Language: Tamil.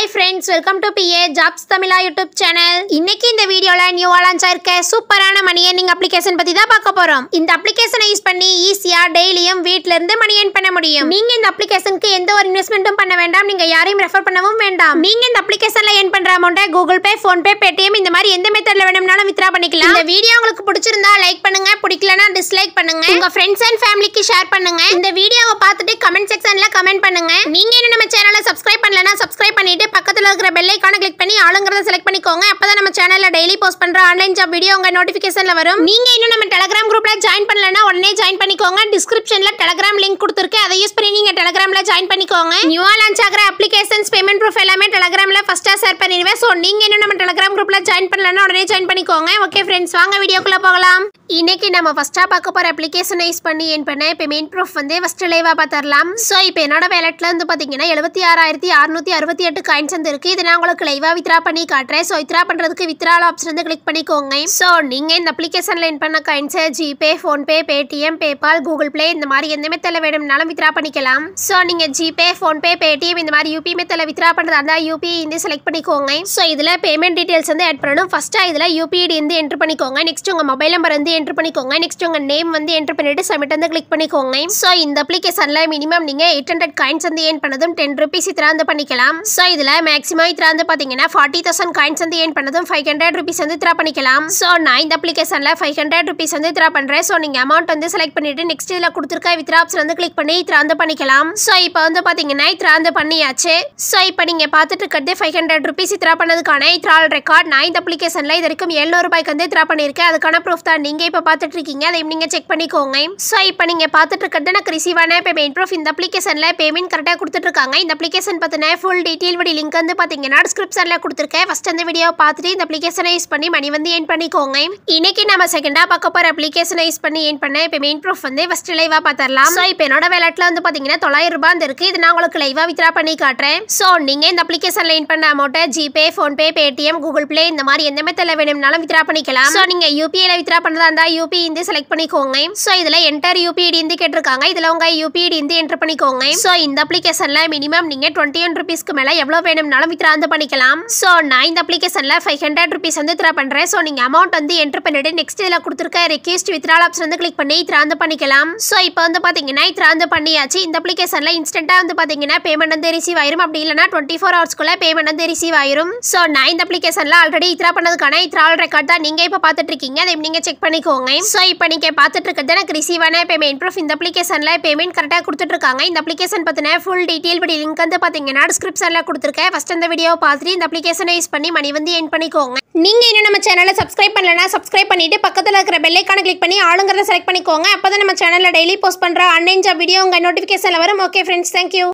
hi friends welcome to BA jobs Tamizha YouTube channel இன்னைக்கு இந்த வீடியோல நியூவா லான்ச் ஆயிருக்க சூப்பரான மணி ஏர்னிங் அப்ளிகேஷன் பத்தி தான் பார்க்க போறோம் இந்த அப்ளிகேஷனை யூஸ் பண்ணி ஈஸியா டெய்லியும் வீட்ல இருந்து மணி ஏர்ன் பண்ண முடியும் நீங்க இந்த அப்ளிகேஷனுக்கு எந்த ஒரு இன்வெஸ்ட்மெண்ட்டும் பண்ண வேண்டாம் நீங்க யாரையும் ரெஃபர் பண்ணவும் வேண்டாம் நீங்க இந்த அப்ளிகேஷன்ல ஏர்ன் பண்ற அமௌண்ட்டை Google Pay PhonePe Paytm இந்த மாதிரி எந்த மெத்தட்ல வேணும்னாலும் வித்ரா பண்ணிக்கலாம் இந்த வீடியோ உங்களுக்கு பிடிச்சிருந்தா லைக் பண்ணுங்க பிடிக்கலனா டிஸ்லைக் பண்ணுங்க உங்க ஃப்ரெண்ட்ஸ் அண்ட் ஃபேமிலிக்கு ஷேர் பண்ணுங்க இந்த வீடியோவை பார்த்துட்டு கமெண்ட் செக்ஷன்ல கமெண்ட் பண்ணுங்க நீங்க இன்னும் நம்ம சேனலை சப்ஸ்கிரைப் பண்ணலனா சப்ஸ்கிரைப் பண்ணிட்டு பக்கத்துல இருக்கிற பெல் ஐகானை கிளிக் பண்ணி ஆளுங்கிறத செலக்ட் பண்ணிக்கோங்க அப்பதான் நம்ம சேனல்ல டெய்லி போஸ்ட் பண்ற ஆன்லைன் ஜாப் வீடியோ உங்க நோட்டிபிகேஷன்ல வரும் நீங்க இன்னும் நம்ம டெலிகிராம் குரூப்ல ஜாயின் பண்ணலனா உடனே ஜாயின் பண்ணிக்கோங்க டிஸ்கிரிப்ஷன்ல டெலிகிராம் லிங்க் கொடுத்துருக்கேன் அதை யூஸ் பண்ணி நீங்க டெலிகிராம்ல ஜாயின் பண்ணிக்கோங்க நியூவா லான்ச் ஆகிற அப்ளிகேஷன்ஸ் பேமெண்ட் ப்ரூஃப் எல்லாமே டெலிகிராம்ல ஃபர்ஸ்டா ஷேர் பண்ணிடுவேன் ஸோ நீங்க இன்னும் நம்ம டெலிகிராம் குரூப்ல ஜாயின் பண்ணலனா உடனே ஜாயின் பண்ணிக்கோங்க ஓகே ஃப்ரெண்ட்ஸ் வாங்க வீடியோக்குள்ள போகலாம் இன்னைக்கு நம்ம ஃபர்ஸ்டா பார்க்க போற அப்ளிகேஷனை யூஸ் பண்ணி ஏன் பண்ண பேமெண்ட் ப்ரூஃப் வந்து ஃபர்ஸ்ட் லைவா பார்த்துடலாம் ஸோ இப்போ என்னோட வேலட்ல வந்து பாத்தீங்கன்னா எழுபத்தி ஆறாயிரத்தி அறுநூத்தி அறுபத்தி எட்டு காயின்ஸ் வந்து இருக்கு இதை நான் உங்களுக்கு லைவா வித்ரா பண்ணி காட்டுறேன் ஸோ வித்ரா பண்றதுக்கு வித்ரால் ஆப்ஷன் வந்து கிளிக் பண்ணிக்கோங்க ஸோ நீங்க இந்த அப்ளிகேஷன்ல ஏன் பண்ண காயின்ஸை GPay PhonePe Paytm PayPal Google Play இந்த மாதிரி எந்த மெத்தல வேணும்னாலும் வித்ரா பண்ணிக்கலாம் ஸோ நீங்க ஜிபே ஃபோன்பே பேடிஎம் இந்த மாதிரி யூபி மெத்தல வித்ரா பண்றதா இருந்தா யூபி இந்த செலக்ட் பண்ணிக்கோங்க ஸோ இதுல பேமெண்ட் டீடைல்ஸ் வந்து ஆட் பண்ணணும் ஃபர்ஸ்டா இதுல யூபிஐடி வந்து என்டர் பண்ணிக்கோங்க நெக்ஸ்ட் உங்க மொபைல் நம்பர் வந்து என்டர் பண்ணிக்கோங்க நெக்ஸ்ட் உங்க நேம் வந்து என்டர் பண்ணிட்டு சப்மிட் வந்து கிளிக் பண்ணிக்கோங்க ஸோ இந்த அப்ளிகேஷன்ல மினிமம் நீங்க எயிட் ஹண்ட்ரட் காயின்ஸ் வந்து ஏன் பண்ணதும் டென் ருபீஸ் இத்திரா வந்து பண்ணிக்கலாம் ஸோ இதுல மேக்ஸிமம் இத்திரா வந்து பாத்தீங்கன்னா ஃபார்ட்டி தௌசண்ட் காயின்ஸ் வந்து ஏன் பண்ணதும் ஃபைவ் ஹண்ட்ரட் ருபீஸ் வந்து இத்திரா பண்ணிக்கலாம் ஸோ நான் இந்த அப்ளிகேஷன்ல ஃபைவ் ஹண்ட்ரட் ருபீஸ் வந்து இத்திரா பண்றேன் ஸோ நீங்க அமௌண்ட் வந்து செலக்ட் பண்ணிட்டு நெக்ஸ்ட் இதுல கொடுத்துருக்க வித்ரா ஆப்ஷன் வந்து கிளிக் பண்ணி இத்திரா வந்து பண்ணிக்கலாம் ஸோ இப்போ வந்து பாத்தீங்கன்னா இத்திரா வந்து பண்ணியாச்சு ஸோ இப்போ நீங்க பார்த்துட்டு இருக்கிறது ஃபைவ் ஹண்ட்ரட் ருபீஸ் இத்திரா பண்ணதுக்கான இத்ரால் ரெக்கார்ட் நான் இந்த அப்ளிகேஷன்ல இது வரைக்கும் எழுநூறு ரூபாய்க்கு வந்து இத்திரா பண்ணியிருக்கேன் அதுக்கான ப்ரூஃப் தான் நீங்க இப்போ பார்த்துட்டு இருக்கீங்க அதை நீங்க செக் பண்ணிக்கோங்க ஸோ இப்போ நீங்க பார்த்துட்டு இருக்கிறது எனக்கு ரிசீவ் ஆன பேமெண்ட் ப்ரூஃப் இந்த அப்ளிகேஷன்ல பேமெண்ட் கரெக்டாக கொடுத்துட்டு இருக்காங்க இந்த அப்ளிகேஷன் பத்தின ஃபுல் டீட்டெயில் வடி லிங்க் வந்து பாத்தீங்கன்னா டிஸ்கிரிப்ஷன்ல கொடுத்துருக்கேன் ஃபர்ஸ்ட் அந்த வீடியோ பார்த்துட்டு இந்த அப்ளிகேஷனை யூஸ் பண்ணி மணி வந்து ஏன் பண்ணிக்கோங்க இன்னைக்கு நம்ம செகண்டா பார்க்க போற அப்ளிகேஷனை யூஸ் பண்ணி ஏன் பண்ண பேமெண்ட் ப்ரூஃப் வந்து ஃபர்ஸ்ட் லைவா பார்த்தரலாம் ஸோ இப்போ என்னோட வேலட்ல வந்து பாத்தீங்கன்னா தொள்ளாயிரம் ரூபாய் வந்து இருக்கு இது நான் உங்களுக்கு லைவா வித்ரா பண்ணி காட்டுறேன் ஸோ நீங்க இந்த அப்ளிகேஷன்ல ஏன் பண்ண அமௌண்ட்டை GPay PhonePe Paytm Google Play இந்த மாதிரி எந்த மெத்தட்ல வேணும்னாலும் வித்ரா பண்ணிக்கலாம் ஸோ நீங்க யூபிஐல வித்ரா பண்ணதா இருந்தா யூபி இந்த செலக்ட் பண்ணிக்கோங்க ஸோ இதுல என்டர் யூபிஐடி இருந்து கேட்டிருக்காங்க இதுல உங்க யூபிஐடி இருந்து என்டர் பண்ணிக்கோங்க ஸோ இந்த அப்ளிகேஷன்ல மினிமம் நீங்க டுவெண்ட்டி ஒன் ருபீஸ்க்கு மேல எவ்வளவு வேணும்னாலும் வித்ரா வந்து பண்ணிக்கலாம் ஸோ நான் இந்த அப்ளிகேஷன்ல ஃபைவ் ஹண்ட்ரட் ருபீஸ் வந்து வித்ரா பண்றேன் ஸோ நீங்க அமௌண்ட் வந்து என்டர் பண்ணிட்டு நெக்ஸ்ட் இதுல கொடுத்துருக்க ரெக்வஸ்ட் வித்ரால் ஆப்ஷன் வந்து கிளிக் பண்ணி இத்ரா வந்து பண்ணிக்கலாம் ஸோ இப்போ வந்து பாத்தீங்கன்னா இத்ரா வந்து பண்ணியாச்சு இந்த அப்ளிகேஷன்ல இன்ஸ்டன்டா வந்து பாத்தீங்கன்னா பேமெண்ட் வந்து ரிசீவ் ஆயிரும் அப்படி இல்லைனா டுவெண்ட்டி ஃபோர் ஹவர்ஸ்க்குள்ள பேமெண்ட் வந்து ரிசீவ் ஆயிரும் ஸோ நான் இந்த அப்ளிகேஷன்ல ஆல்ரெடி இத்ரா பண்ணதுக்கான இத்ரால் ரெக்கார்ட் தான் நீங்க இப்போ பார்த்துட்டு இருக்கீங்க அதை நீங்க செக் பண்ணிக்கோங்க ஸோ இப்போ நீங்க பார்த்துட்டு இருக்கிறது எனக்கு ரிசீவ் ஆன பேமெண்ட் ப்ரூஃப் இந்த அப்ளிகேஷன்ல பேமெண்ட் கரெக்டாக கொடுத்துட்டு இருக்காங்க இந்த அப்ளிகேஷன் பத்தின ஃபுல் டீடைல் படி லிங்க் வந்து பாத்தீங்கன்னா டிஸ்கிரிப்ஷன்ல கொடுத்துருக்கேன் ஃபர்ஸ்ட் அந்த வீடியோ பார்த்துட்டு இந்த அப்ளிகேஷனை யூஸ் பண்ணி மணி வந்து ஏன் பண்ணிக்கோங்க நீங்க இன்னும் நம்ம சேனலை சப்ஸ்கிரைப் பண்ணலனா சப்ஸ்கிரைப் பண்ணிட்டு பக்கத்துல இருக்கிற பெல் ஐக்கான கிளிக் பண்ணி ஆளுங்கிறத செலக்ட் பண்ணிக்கோங்க அப்பதான் நம்ம சேனல்ல டெய்லி போஸ்ட் பண்ற ஆன்லைன் ஜாப் வீடியோ உங்க நோட்டிஃபிகேஷன்ல வரும் ஓகே ஃப்ரெண்ட்ஸ் தேங்க்யூ